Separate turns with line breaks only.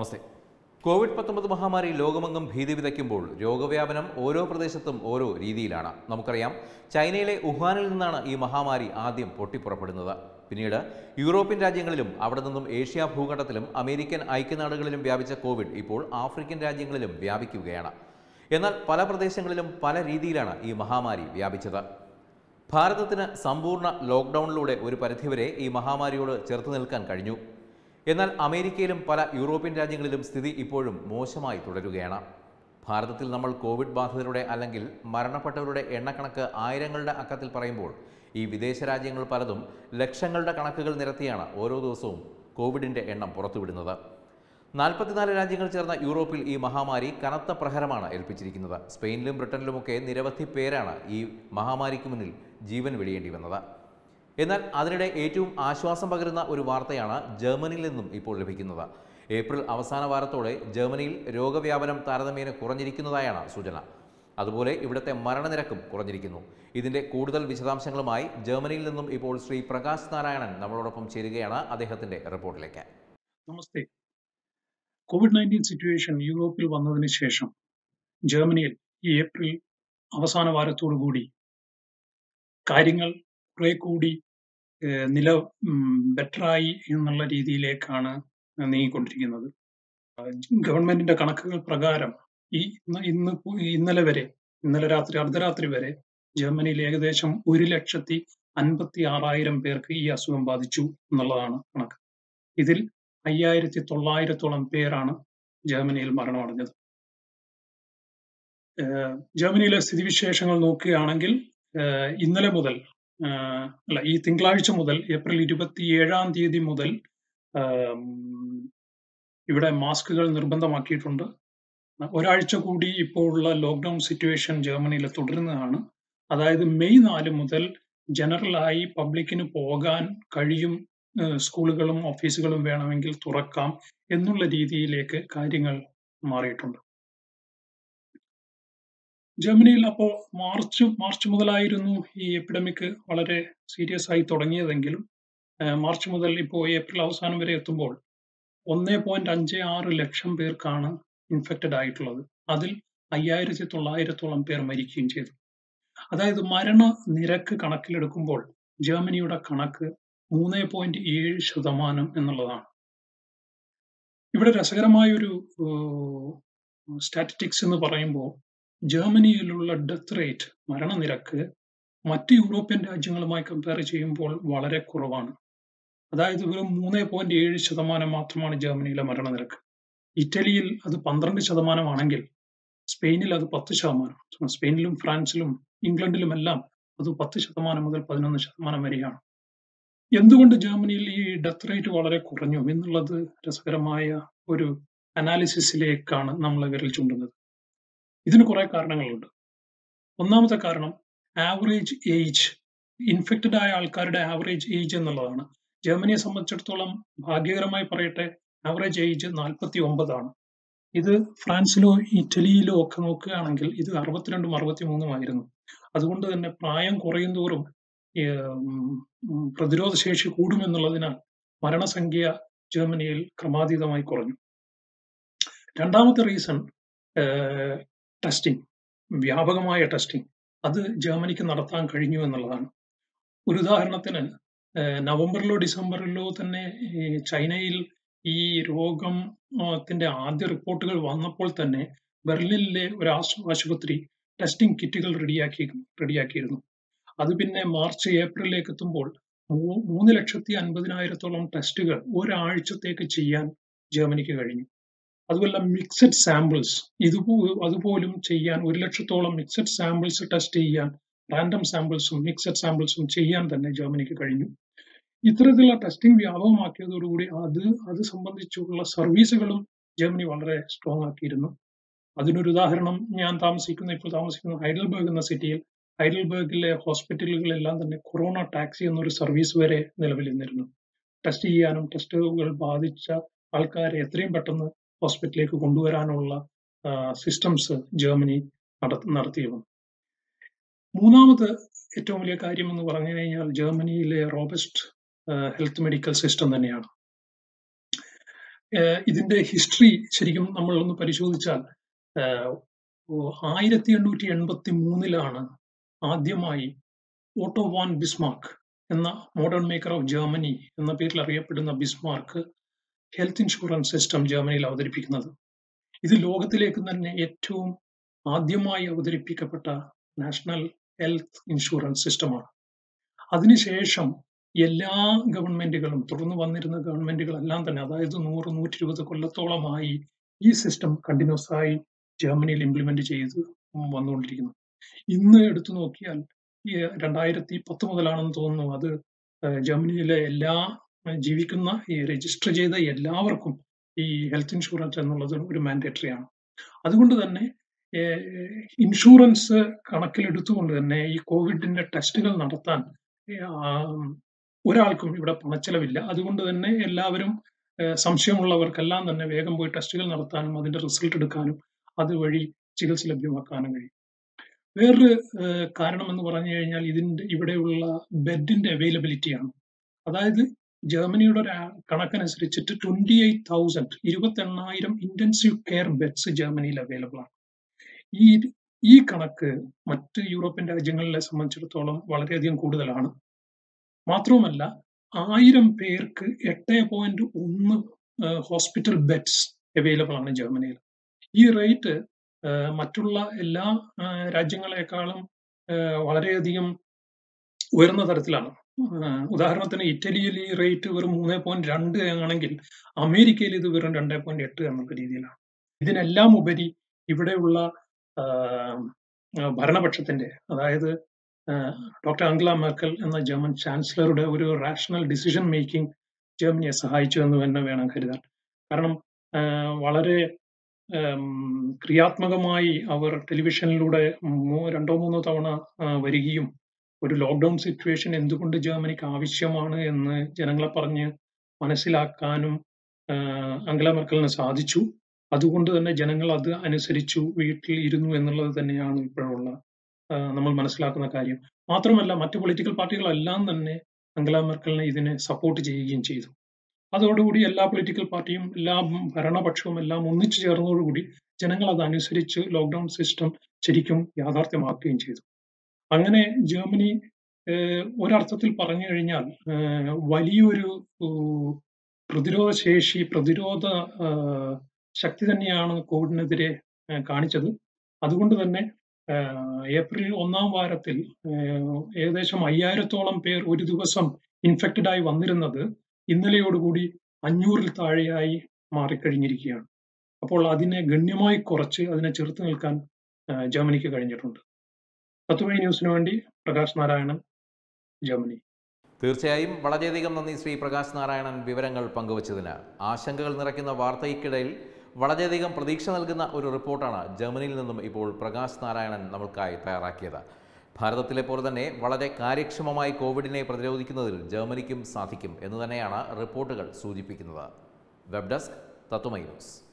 നമസ്തേ Covid പത്തൊമ്പത് മഹാമാരി ലോകമെങ്ങും ഭീതി വിതയ്ക്കുമ്പോൾ രോഗവ്യാപനം ഓരോ പ്രദേശത്തും ഓരോ രീതിയിലാണ് നമുക്കറിയാം ചൈനയിലെ വുഹാനിൽ നിന്നാണ് ഈ മഹാമാരി ആദ്യം പൊട്ടിപ്പുറപ്പെടുന്നത് പിന്നീട് യൂറോപ്യൻ രാജ്യങ്ങളിലും അവിടെ നിന്നും ഏഷ്യ ഭൂഖണ്ഡത്തിലും അമേരിക്കൻ ഐക്യനാടുകളിലും വ്യാപിച്ച കോവിഡ് ഇപ്പോൾ ആഫ്രിക്കൻ രാജ്യങ്ങളിലും വ്യാപിക്കുകയാണ് എന്നാൽ പല പ്രദേശങ്ങളിലും പല രീതിയിലാണ് ഈ മഹാമാരി വ്യാപിച്ചത് ഭാരതത്തിന് സമ്പൂർണ്ണ ലോക്ക്ഡൗണിലൂടെ ഒരു പരിധിവരെ ഈ മഹാമാരിയോട് ചെറുത്തു നിൽക്കാൻ കഴിഞ്ഞു എന്നാൽ അമേരിക്കയിലും പല യൂറോപ്യൻ രാജ്യങ്ങളിലും സ്ഥിതി ഇപ്പോഴും മോശമായി തുടരുകയാണ് ഭാരതത്തിൽ നമ്മൾ കോവിഡ് ബാധിതരുടെ അല്ലെങ്കിൽ മരണപ്പെട്ടവരുടെ എണ്ണക്കണക്ക് ആയിരങ്ങളുടെ അക്കത്തിൽ പറയുമ്പോൾ ഈ വിദേശ രാജ്യങ്ങൾ പലതും ലക്ഷങ്ങളുടെ കണക്കുകൾ നിരത്തിയാണ് ഓരോ ദിവസവും കോവിഡിൻ്റെ എണ്ണം പുറത്തുവിടുന്നത് നാൽപ്പത്തിനാല് രാജ്യങ്ങൾ ചേർന്ന യൂറോപ്പിൽ ഈ മഹാമാരി കനത്ത പ്രഹരമാണ് ഏൽപ്പിച്ചിരിക്കുന്നത് സ്പെയിനിലും ബ്രിട്ടനിലുമൊക്കെ നിരവധി പേരാണ് ഈ മഹാമാരിക്ക് മുന്നിൽ ജീവൻ വെടിയേണ്ടി വന്നത് എന്നാൽ അതിനിടെ ഏറ്റവും ആശ്വാസം പകരുന്ന ഒരു വാർത്തയാണ് ജർമ്മനിയിൽ നിന്നും ഇപ്പോൾ ലഭിക്കുന്നത് ഏപ്രിൽ അവസാന വാരത്തോടെ ജർമ്മനിയിൽ രോഗവ്യാപനം താരതമ്യേന കുറഞ്ഞിരിക്കുന്നതായാണ് സൂചന അതുപോലെ ഇവിടുത്തെ മരണനിരക്കും കുറഞ്ഞിരിക്കുന്നു ഇതിന്റെ കൂടുതൽ വിശദാംശങ്ങളുമായി ജർമ്മനിയിൽ നിന്നും ഇപ്പോൾ ശ്രീ പ്രകാശ് നാരായണൻ നമ്മളോടൊപ്പം ചേരുകയാണ് അദ്ദേഹത്തിന്റെ റിപ്പോർട്ടിലേക്ക്
നമസ്തേ കോവിഡ് നയൻറ്റീൻ സിറ്റുവേഷൻ യൂറോപ്പിൽ വന്നതിന് ശേഷം ജർമ്മനിയിൽ ഈ ഏപ്രിൽ അവസാന വാരത്തോടുകൂടി കാര്യങ്ങൾ കുറെ കൂടി ഏഹ്, നില ബെറ്ററായി എന്നുള്ള രീതിയിലേക്കാണ് നീങ്ങിക്കൊണ്ടിരിക്കുന്നത് ഗവൺമെന്റിന്റെ കണക്കുകൾ പ്രകാരം ഈ ഇന്ന് ഇന്ന് പു- ഇന്നലെ വരെ ഇന്നലെ രാത്രി അർദ്ധരാത്രി വരെ ജർമ്മനിയിൽ ഏകദേശം ഒരു ലക്ഷത്തി അൻപത്തി ആറായിരം പേർക്ക് ഈ അസുഖം ബാധിച്ചു എന്നുള്ളതാണ് കണക്ക് ഇതിൽ അയ്യായിരത്തി തൊള്ളായിരത്തോളം പേരാണ് ജർമ്മനിയിൽ മരണമടഞ്ഞത് ഏഹ് ജർമ്മനിയിലെ സ്ഥിതിവിശേഷങ്ങൾ നോക്കുകയാണെങ്കിൽ ഏഹ് ഇന്നലെ മുതൽ ഏഹ് അല്ല ഈ തിങ്കളാഴ്ച മുതൽ ഏപ്രിൽ ഇരുപത്തിയേഴാം തീയതി മുതൽ ആം, ഇവിടെ മാസ്കുകൾ നിർബന്ധമാക്കിയിട്ടുണ്ട് ഒരാഴ്ച കൂടി ഇപ്പോൾ ഉള്ള ലോക്ക്ഡൌൺ സിറ്റുവേഷൻ ജർമ്മനിയിൽ തുടരുന്നതാണ് അതായത് മെയ് നാല് മുതൽ ജനറലായി പബ്ലിക്കിന് പോകാൻ കഴിയും ഏഹ് സ്കൂളുകളും ഓഫീസുകളും വേണമെങ്കിൽ തുറക്കാം എന്നുള്ള രീതിയിലേക്ക് കാര്യങ്ങൾ മാറിയിട്ടുണ്ട് ജർമ്മനിയിൽ അപ്പോൾ മാർച്ച് മാർച്ച് മുതലായിരുന്നു ഈ എപ്പിഡമിക് വളരെ സീരിയസ് ആയി തുടങ്ങിയതെങ്കിലും ഏഹ് മാർച്ച് മുതൽ ഇപ്പോൾ ഏപ്രിൽ അവസാനം വരെ എത്തുമ്പോൾ ഒന്നേ പോയിന്റ് അഞ്ച് ആറ് ലക്ഷം പേർക്കാണ് ഇൻഫെക്റ്റഡ് ആയിട്ടുള്ളത് അതിൽ അയ്യായിരത്തി തൊള്ളായിരത്തോളം പേർ മരിക്കുകയും ചെയ്തു അതായത് മരണ നിരക്ക് കണക്കിലെടുക്കുമ്പോൾ ജർമ്മനിയുടെ കണക്ക് മൂന്ന് പോയിന്റ് ഏഴ് ശതമാനം എന്നുള്ളതാണ് ഇവിടെ രസകരമായൊരു സ്റ്റാറ്റിസ്റ്റിക്സ് എന്ന് പറയുമ്പോൾ ജർമ്മനിയിലുള്ള ഡെത്ത് റേറ്റ് മരണനിരക്ക് മറ്റ് യൂറോപ്യൻ രാജ്യങ്ങളുമായി കമ്പയർ ചെയ്യുമ്പോൾ വളരെ കുറവാണ് അതായത് വെറും മൂന്ന് പോയിന്റ് ഏഴ് ശതമാനം മാത്രമാണ് ജർമ്മനിയിലെ മരണനിരക്ക് ഇറ്റലിയിൽ അത് പന്ത്രണ്ട് ശതമാനമാണെങ്കിൽ സ്പെയിനിൽ അത് പത്ത് ശതമാനം സ്പെയിനിലും ഫ്രാൻസിലും ഇംഗ്ലണ്ടിലും എല്ലാം അത് പത്ത് ശതമാനം മുതൽ പതിനൊന്ന് ശതമാനം വരെയാണ് എന്തുകൊണ്ട് ജർമ്മനിയിൽ ഈ ഡെത്ത് റേറ്റ് വളരെ കുറഞ്ഞു എന്നുള്ളത് രസകരമായ ഒരു അനാലിസിസിലേക്കാണ് നമ്മൾ വിരൽ ചൂണ്ടുന്നത് ഇതിന് കുറെ കാരണങ്ങളുണ്ട് ഒന്നാമത്തെ കാരണം ആവറേജ് ഏജ് ഇൻഫെക്റ്റഡ് ആയ ആൾക്കാരുടെ ആവറേജ് ഏജ് എന്നുള്ളതാണ് ജർമ്മനിയെ സംബന്ധിച്ചിടത്തോളം ഭാഗ്യകരമായി പറയട്ടെ ആവറേജ് ഏജ് നാൽപ്പത്തി ഒമ്പതാണ് ഇത് ഫ്രാൻസിലോ ഇറ്റലിയിലോ ഒക്കെ നോക്കുകയാണെങ്കിൽ ഇത് അറുപത്തിരണ്ടും അറുപത്തിമൂന്നുമായിരുന്നു അതുകൊണ്ട് തന്നെ പ്രായം കുറയും തോറും പ്രതിരോധ ശേഷി കൂടുമെന്നുള്ളതിനാൽ മരണസംഖ്യ ജർമ്മനിയിൽ ക്രമാതീതമായി കുറഞ്ഞു രണ്ടാമത്തെ റീസൺ ടെസ്റ്റിംഗ് വ്യാപകമായ ടെസ്റ്റിംഗ് അത് ജർമ്മനിക്ക് നടത്താൻ കഴിഞ്ഞു എന്നുള്ളതാണ് ഒരു ഉദാഹരണത്തിന് ഏഹ് നവംബറിലോ ഡിസംബറിലോ തന്നെ ഈ ചൈനയിൽ ഈ രോഗത്തിന്റെ ആദ്യ റിപ്പോർട്ടുകൾ വന്നപ്പോൾ തന്നെ ബെർലിനിലെ ഒരു ആശു- ആശുപത്രി ടെസ്റ്റിംഗ് കിറ്റുകൾ റെഡിയാക്കി റെഡിയാക്കിയിരുന്നു അത് പിന്നെ മാർച്ച് ഏപ്രിലേക്ക് എത്തുമ്പോൾ മൂ- മൂന്ന് ലക്ഷത്തി അൻപതിനായിരത്തോളം ടെസ്റ്റുകൾ ഒരാഴ്ചത്തേക്ക് ചെയ്യാൻ ജർമ്മനിക്ക് കഴിഞ്ഞു അതുമല്ല മിക്സഡ് സാമ്പിൾസ് ഇതുപോ അതുപോലും ചെയ്യാൻ ഒരു ലക്ഷത്തോളം മിക്സഡ് സാമ്പിൾസ് ടെസ്റ്റ് ചെയ്യാൻ റാൻഡം സാമ്പിൾസും മിക്സഡ് സാമ്പിൾസും ചെയ്യാൻ തന്നെ ജർമ്മനിക്ക് കഴിഞ്ഞു ഇത്തരത്തിലുള്ള ടെസ്റ്റിംഗ് വ്യാപകമാക്കിയതോടുകൂടി അത് അത് സംബന്ധിച്ചുള്ള സർവീസുകളും ജർമ്മനി വളരെ സ്ട്രോങ് ആക്കിയിരുന്നു അതിനൊരു ഉദാഹരണം ഞാൻ താമസിക്കുന്ന ഇപ്പോൾ താമസിക്കുന്ന ഹൈഡൽബർഗ് എന്ന സിറ്റിയിൽ ഹൈഡൽബർഗിലെ ഹോസ്പിറ്റലുകളെല്ലാം തന്നെ കൊറോണ ടാക്സി എന്നൊരു സർവീസ് വരെ നിലവിൽ നിന്നിരുന്നു ടെസ്റ്റ് ചെയ്യാനും ടെസ്റ്റുകൾ ബാധിച്ച ആൾക്കാരെ എത്രയും പെട്ടെന്ന് ഹോസ്പിറ്റലിലേക്ക് കൊണ്ടുവരാനുള്ള സിസ്റ്റംസ് ജർമ്മനി നടത്തി നടത്തിയിരുന്നു മൂന്നാമത് ഏറ്റവും വലിയ കാര്യം എന്ന് പറഞ്ഞു കഴിഞ്ഞാൽ ജർമ്മനിയിലെ റോബസ്റ്റ് ഹെൽത്ത് മെഡിക്കൽ സിസ്റ്റം തന്നെയാണ് ഏഹ് ഇതിന്റെ ഹിസ്റ്ററി ശരിക്കും നമ്മൾ ഒന്ന് പരിശോധിച്ചാൽ ആയിരത്തി എണ്ണൂറ്റി എൺപത്തി മൂന്നിലാണ് ആദ്യമായി ഓട്ടോ വാൻ ബിസ്മാർക്ക് എന്ന മോഡേൺ മേക്കർ ഓഫ് ജർമ്മനി എന്ന പേരിൽ അറിയപ്പെടുന്ന ബിസ്മാർക്ക് ഹെൽത്ത് ഇൻഷുറൻസ് സിസ്റ്റം ജർമ്മനിയിൽ അവതരിപ്പിക്കുന്നത് ഇത് ലോകത്തിലേക്ക് തന്നെ ഏറ്റവും ആദ്യമായി അവതരിപ്പിക്കപ്പെട്ട നാഷണൽ ഹെൽത്ത് ഇൻഷുറൻസ് സിസ്റ്റമാണ് അതിനുശേഷം എല്ലാ ഗവൺമെന്റുകളും തുടർന്ന് വന്നിരുന്ന ഗവൺമെന്റുകളെല്ലാം തന്നെ അതായത് നൂറ് നൂറ്റി ഇരുപത് കൊല്ലത്തോളമായി ഈ സിസ്റ്റം കണ്ടിന്യൂസ് ആയി ജർമ്മനിയിൽ ഇംപ്ലിമെന്റ് ചെയ്ത് വന്നുകൊണ്ടിരിക്കുന്നു ഇന്ന് എടുത്തു നോക്കിയാൽ ഈ രണ്ടായിരത്തി പത്ത് മുതലാണെന്ന് തോന്നുന്നു അത് ഏഹ് ജർമ്മനിയിലെ എല്ലാ ഏഹ് ജീവിക്കുന്ന ഈ രജിസ്റ്റർ ചെയ്ത എല്ലാവർക്കും ഈ ഹെൽത്ത് ഇൻഷുറൻസ് എന്നുള്ളത് ഒരു മാൻഡേറ്ററി ആണ് അതുകൊണ്ട് തന്നെ ഏഹ് ഇൻഷുറൻസ് കണക്കിലെടുത്തുകൊണ്ട് തന്നെ ഈ കോവിഡിന്റെ ടെസ്റ്റുകൾ നടത്താൻ ഏഹ് ആം, ഒരാൾക്കും ഇവിടെ പണച്ചെലവില്ല അതുകൊണ്ട് തന്നെ എല്ലാവരും ഏഹ് സംശയമുള്ളവർക്കെല്ലാം തന്നെ വേഗം പോയി ടെസ്റ്റുകൾ നടത്താനും അതിന്റെ റിസൾട്ട് എടുക്കാനും അതുവഴി ചികിത്സ ലഭ്യമാക്കാനും കഴിയും വേറൊരു ഏഹ് കാരണം എന്ന് പറഞ്ഞു കഴിഞ്ഞാൽ ഇതിന്റെ ഇവിടെയുള്ള ബെഡിന്റെ അവൈലബിലിറ്റിയാണ് അതായത് ജർമ്മനിയുടെ ഒരു ആ- കണക്കനുസരിച്ചിട്ട് ട്വന്റി എയ്റ്റ് തൗസൻഡ് ഇരുപത്തി എണ്ണായിരം ഇന്റൻസീവ് കെയർ ബെഡ്സ് ജർമ്മനിയിൽ അവൈലബിൾ ആണ് ഈ ഈ കണക്ക് മറ്റ് യൂറോപ്യൻ രാജ്യങ്ങളെ സംബന്ധിച്ചിടത്തോളം വളരെയധികം കൂടുതലാണ് മാത്രവുമല്ല ആയിരം പേർക്ക് എട്ട് പോയിന്റ് ഒന്ന് ഹോസ്പിറ്റൽ ബെഡ്സ് അവൈലബിൾ ആണ് ജർമ്മനിയിൽ ഈ റേറ്റ് മറ്റുള്ള എല്ലാ ആ, രാജ്യങ്ങളെക്കാളും ആ, വളരെയധികം ഉയർന്ന തരത്തിലാണ് ആ, ഉദാഹരണത്തിന് ഇറ്റലിയിൽ ഈ റേറ്റ് വെറും മൂന്ന് പോയിന്റ് രണ്ട് ആണെങ്കിൽ അമേരിക്കയിൽ ഇത് വെറും രണ്ട് പോയിന്റ് എട്ട് എന്നുള്ള രീതിയിലാണ് ഇതിനെല്ലാം ഉപരി ഇവിടെയുള്ള ആ, ആ, ഭരണപക്ഷത്തിന്റെ അതായത് ഡോക്ടർ അംഗ്ല മെർക്കൽ എന്ന ജർമ്മൻ ചാൻസലറുടെ ഒരു റാഷണൽ ഡിസിഷൻ മേക്കിംഗ് ജർമ്മനിയെ സഹായിച്ചു എന്ന് തന്നെ വേണം കരുതാൻ കാരണം ആ, വളരെ ഉം, ക്രിയാത്മകമായി അവർ ടെലിവിഷനിലൂടെ മൂ- രണ്ടോ മൂന്നോ തവണ ആ, വരികയും ഒരു ലോക്ക്ഡൌൺ സിറ്റുവേഷൻ എന്തുകൊണ്ട് ജർമ്മനിക്ക് ആവശ്യമാണ് എന്ന് ജനങ്ങളെ പറഞ്ഞ് മനസ്സിലാക്കാനും ആ, അംഗല മെർക്കലിന് സാധിച്ചു അതുകൊണ്ട് തന്നെ ജനങ്ങൾ അത് അനുസരിച്ചു വീട്ടിൽ ഇരുന്നു എന്നുള്ളത് തന്നെയാണ് ഇപ്പോഴുള്ള ആ, നമ്മൾ മനസ്സിലാക്കുന്ന കാര്യം മാത്രമല്ല മറ്റു പൊളിറ്റിക്കൽ പാർട്ടികളെല്ലാം തന്നെ അംഗല മെർക്കലിനെ ഇതിനെ സപ്പോർട്ട് ചെയ്യുകയും ചെയ്തു അതോടുകൂടി എല്ലാ പൊളിറ്റിക്കൽ പാർട്ടിയും എല്ലാ ഭരണപക്ഷവും എല്ലാം ഒന്നിച്ചു ചേർന്നതോടുകൂടി ജനങ്ങൾ അത് അനുസരിച്ച് ലോക്ക്ഡൌൺ സിസ്റ്റം ശരിക്കും യാഥാർത്ഥ്യമാക്കുകയും ചെയ്തു അങ്ങനെ ജർമ്മനി ഏഹ്, ഒരർത്ഥത്തിൽ പറഞ്ഞു കഴിഞ്ഞാൽ ഏഹ്, വലിയൊരു ഏഹ്, പ്രതിരോധ ശേഷി പ്രതിരോധ ഏഹ്, ശക്തി തന്നെയാണ് കോവിഡിനെതിരെ ഏഹ്, കാണിച്ചത് അതുകൊണ്ട് തന്നെ ഏഹ്, ഏപ്രിൽ ഒന്നാം വാരത്തിൽ ഏഹ്, ഏകദേശം അയ്യായിരത്തോളം പേർ ഒരു ദിവസം ഇൻഫെക്റ്റഡ് ആയി വന്നിരുന്നത് ഇന്നലെയോടുകൂടി അഞ്ഞൂറിൽ താഴെയായി മാറിക്കഴിഞ്ഞിരിക്കുകയാണ് അപ്പോൾ അതിനെ ഗണ്യമായി കുറച്ച് അതിനെ ചെറുത്ത് നിൽക്കാൻ ആ, ജർമ്മനിക്ക് കഴിഞ്ഞിട്ടുണ്ട് തത്വമൈ ന്യൂസിന് വേണ്ടി പ്രകാശ് നാരായണൻ ജർമ്മനി
തീർച്ചയായും വളരെയധികം നന്ദി ശ്രീ പ്രകാശ് നാരായണൻ വിവരങ്ങൾ പങ്കുവച്ചതിന് ആശങ്കകൾ നിറയ്ക്കുന്ന വാർത്തയ്ക്കിടയിൽ വളരെയധികം പ്രതീക്ഷ നൽകുന്ന ഒരു റിപ്പോർട്ടാണ് ജർമ്മനിയിൽ നിന്നും ഇപ്പോൾ പ്രകാശ് നാരായണൻ നമുക്കായി തയ്യാറാക്കിയത് ഭാരതത്തിലെ പോലെ തന്നെ വളരെ കാര്യക്ഷമമായി കോവിഡിനെ പ്രതിരോധിക്കുന്നതിൽ ജർമ്മനിക്കും സാധിക്കും എന്ന് തന്നെയാണ് റിപ്പോർട്ടുകൾ സൂചിപ്പിക്കുന്നത് വെബ് ഡെസ്ക് തത്വമൈ ന്യൂസ്